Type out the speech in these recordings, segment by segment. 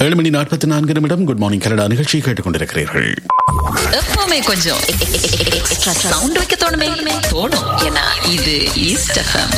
ஏழு மணி நாற்பத்தி நான்கு நிமிடம் குட் மார்னிங் கனடா நிகழ்ச்சியை கேட்டுக் கொண்டிருக்கிறீர்கள் எப்பவுமே கொஞ்சம் எக்ஸ்ட்ரா சவுண்ட் வைக்க தோணுமே தோணும் ஏன்னா இது east FM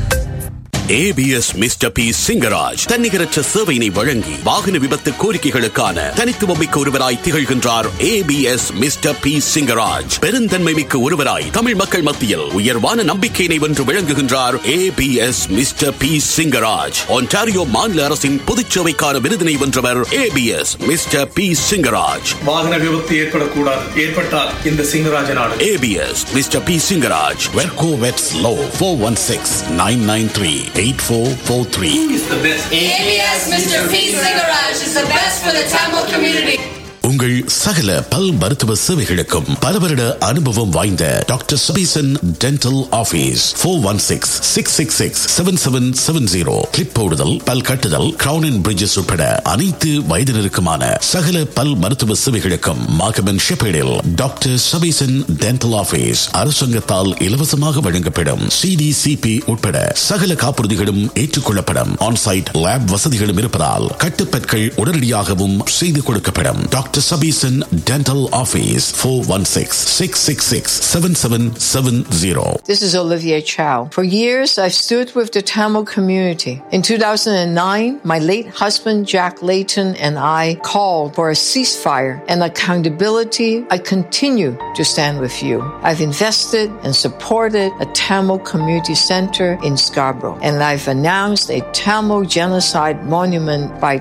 ABS mister P Singaraj தன்னிகரற்ற சேவையினை வழங்கி வாகன விபத்து கோரிக்கைகளுக்கான தனித்துவமிக்க ஒருவராய் திகழ்கின்றார் ஏபிஎஸ் மிஸ்டர் பி சிங்கராஜ் பெருந்தன்மை மிக்க ஒருவராய் தமிழ் மக்கள் மத்தியில் உயர்வான நம்பிக்கையினை வென்று விளங்குகின்றார் ABS mister P Singaraj Ontario மாநில அரசின் பொதுச்சேவைக்கான விருதினை வென்றவர் ஏபிஎஸ் மிஸ்டர் பி சிங்கராஜ் வாகன விபத்து ஏற்படக்கூடாது ஏற்பட்டால் இந்த சிங்கராஜ நாடு ஏபிஎஸ் மிஸ்டர் பி சிங்கராஜ் வெர்கோ வெட்ஸ் லோ four one six nine nine three eight four four three is the best ABS Mr. P. Garage is the best for the Tamil community. உங்கள் சகல பல் மருத்துவ சேவைகளுக்கும் பல வருட அனுபவம் வாய்ந்த doctor Sabeesan dental office four one six six six six seven seven seven zero clip போடுதல் பல் கட்டுதல் கிரவுன் அண்ட் பிரிட்ஜஸ் உட்பட அனைத்து வயதினருக்குமான சகல பல் மருத்துவ சேவைகளுக்கும் மாகமன் ஷெப்பேடில் டாக்டர் சபீசன் டென்டல் ஆபீஸ் அரசாங்கத்தால் இலவசமாக வழங்கப்படும் சிடிசிபி உட்பட சகல காப்புறுதிகளும் ஏற்றுக்கொள்ளப்படும் ஆன்சைட் லேப் வசதிகளும் இருப்பதால் கட்டுப்பற்கள் உடனடியாகவும் செய்து கொடுக்கப்படும் doctor Sabeesan dental office four one six six six six seven seven seven zero This is Olivia Chow. For years, I've stood with the Tamil community. In 2009, my late husband Jack Layton and I called for a ceasefire and accountability. I continue to stand with you. I've invested and supported a Tamil community center in Scarborough, and I've announced a Tamil genocide monument by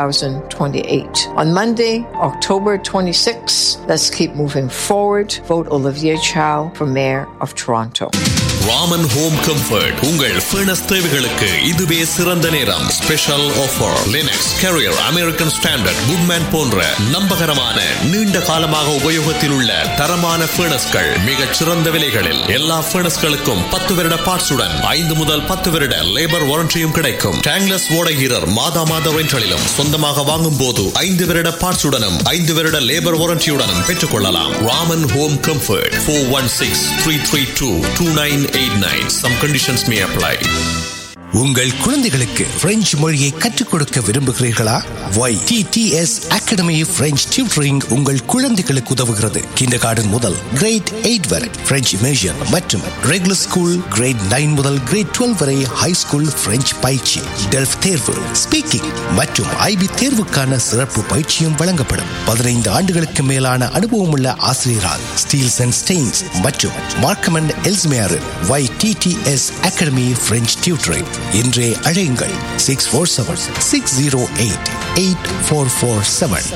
2028. On Monday, October 26, let's keep moving forward. Vote Olivia Chow for Mayor of Toronto. Raman home comfort உங்கள் furnace தேவைகளுக்கு இதுவே சிறந்த நேரம் special offer Lennox Carrier American Standard Goodman போன்ற நம்பகரமான நீண்ட காலமாக உபயோகத்தில் உள்ள தரமான ஃபர்னஸ்கள் மிகச் சிறந்த விலைகளில் எல்லா ஃபர்னஸ்களுக்கும் பத்து வருட பார்ட்ஸுடன் ஐந்து முதல் பத்து வருட லேபர் வாரண்டியும் கிடைக்கும் டேங்லஸ் ஓடகீரர் மாதா மாத ரெண்டலிலும் சொந்தமாக வாங்கும் போது ஐந்து வருட பார்ட்ஸுடனும் ஐந்து வருட லேபர் வாரண்டியுடனும் பெற்றுக் கொள்ளலாம் Raman home comfort four one six three three two two nine eight nine some conditions may apply உங்கள் குழந்தைகளுக்கு பிரெஞ்சு மொழியை கற்றுக் கொடுக்க விரும்புகிறீர்களா Y T T S academy French tutoring உங்கள் குழந்தைகளுக்கு உதவுகிறது கிண்டர் கார்டன் முதல் கிரேட் எயிட் வரை பிரெஞ்சு மேஜர் மற்றும் ரெகுலர் ஸ்கூல் கிரேட் நைன் முதல் கிரேட் டுவெல் வரை ஹை ஸ்கூல் பிரெஞ்சு பயிற்சி டெல்ஃப் தேர்வு ஸ்பீக்கிங் மற்றும் ஐபி தேர்வுக்கான சிறப்பு பயிற்சியும் வழங்கப்படும் பதினைந்து ஆண்டுகளுக்கு மேலான அனுபவம் உள்ள ஆசிரியரால் ஸ்டீல்ஸ் அண்ட் ஸ்டெயின்ஸ் மற்றும் Markham and Ellesmere Y T T S academy French tutoring இன்றே அழையுங்கள் six four seven six zero eight eight four four seven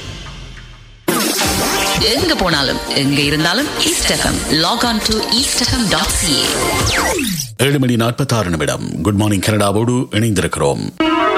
எங்க போனாலும் எங்க இருந்தாலும் east FM log on to east FM dot CA ஏழு மணி நாற்பத்தாறு நிமிடம் குட் மார்னிங் கனடாவோடு இணைந்திருக்கிறோம்